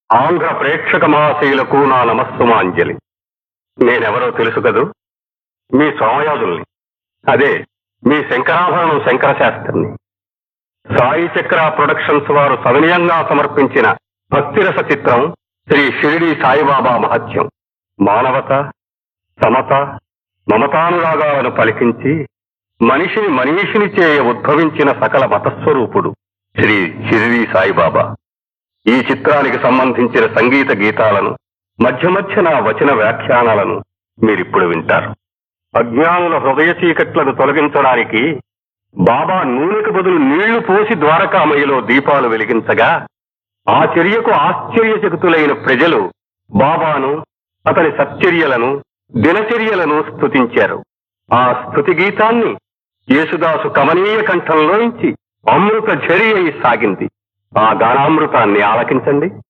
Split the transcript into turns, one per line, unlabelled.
ఆంధ్ర ప్రేక్షక మహాశయులకు నా నమస్సుమాంజలి నేనెవరో తెలుసు కదూ మీ సోమయాజుల్ని అదే మీ శంకరాభరణం శంకర శాస్త్రిని సాయి చక్ర ప్రొడక్షన్స్ వారు సవినయంగా సమర్పించిన భక్తిరస చిత్రం శ్రీ షిరిడి సాయిబాబా మహత్యం మానవత సమత మమతానురాగాలను పలికించి మనిషిని మనీషిని చేయ ఉద్భవించిన సకల మతస్వరూపుడు శ్రీ షిరిడి సాయిబాబా ఈ చిత్రానికి సంబంధించిన సంగీత గీతాలను మధ్య మధ్య నా వచన వ్యాఖ్యానాలను మీరిప్పుడు వింటారు అజ్ఞానుల హృదయ చీకట్లను తొలగించడానికి బాబా నూనెకు బదులు నీళ్లు పోసి ద్వారకామయ్యలో దీపాలు వెలిగించగా ఆ చర్యకు ఆశ్చర్యచకితులైన ప్రజలు బాబాను అతని సచ్చర్యలను దినచర్యలను స్తుతించారు ఆ స్తుతి గీతాన్ని యేసుదాసు కమనీయ కంఠంలోంచి అమృత ఝరి అయి సాగింది ఆ గానామృతాన్ని ఆలకించండి